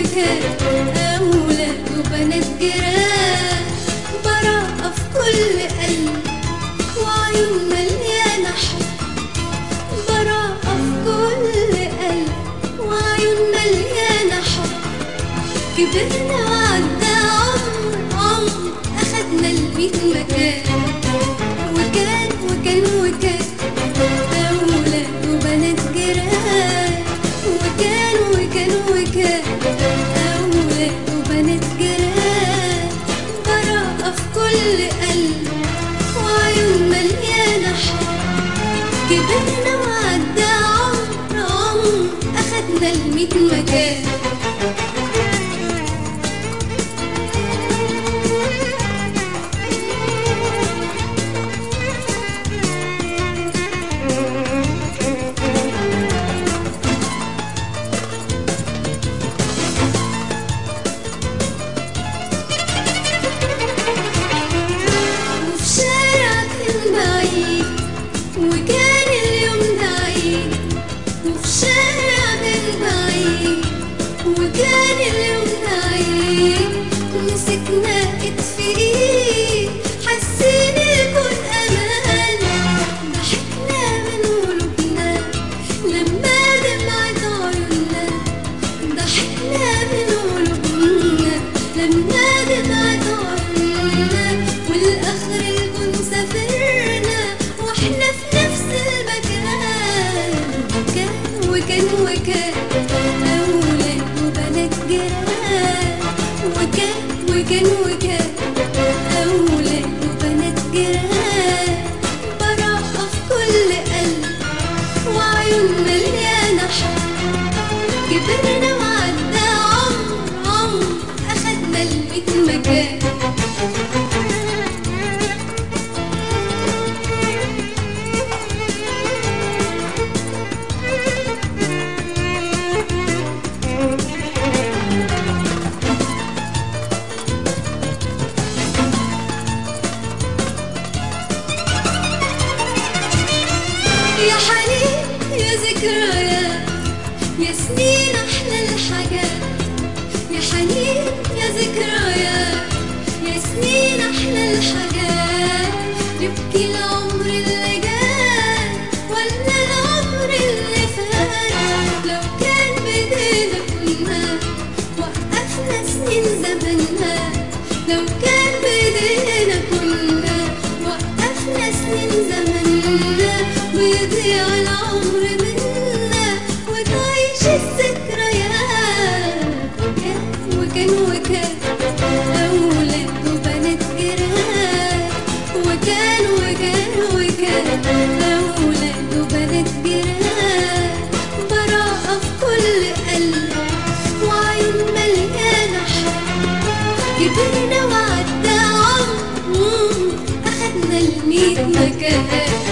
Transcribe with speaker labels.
Speaker 1: وكان أولاد وبنات جيران براءة في كل قلب وعيون مليانة حب براءة في كل قلب وعيون مليانة حب كبرنا وعدى عمر عمر أخدنا الميت مكان وكان وكان وكان أولاد وبنات جيران وكان وكان وكان أولاد وبنات جيران براءة في كل قلب وعيون مليانة حب كبرنا وعدى عمر عمر أخدنا الميت مكان وفي شارع كان بعيد وكان اليوم ده عيد وفي شارع كان بعيد وكان اليوم ده عيد مسكنا ايد في ايد حاسين الكون امان ضحكنا من قلوبنا لما دمعت عيوننا ضحكنا من قلوبنا لما دمعت عيوننا والاخر الكون سافرنا واحنا في نفس المكان كان وكان وكان اولاد وبنات جيران وكان وكان وكان اولاد وبنات جيران براءة في كل قلب وعيون مليانة حب كبرنا وعدى عمر عمر أخدنا الميت مكان يا حنين يا ذكريات يا سنين أحلى الحاجات يا حنين يا ذكريات يا سنين أحلى الحاجات نبكي العمر اللي جاي ولا العمر اللي فات لو كان بإيدينا كنا وقفنا سنين زماننا لو كان بإيدينا كنا وقفنا سنين زماننا ويضيع العمر منا وتعيش الذكريات وكان وكان وكان أولاد وبنات جيران وكان وكان وكان أولاد وبنات جيران براءة في كل قلب وعيون مليانة حب كبرنا وعدى عمر أخدنا الميت مكان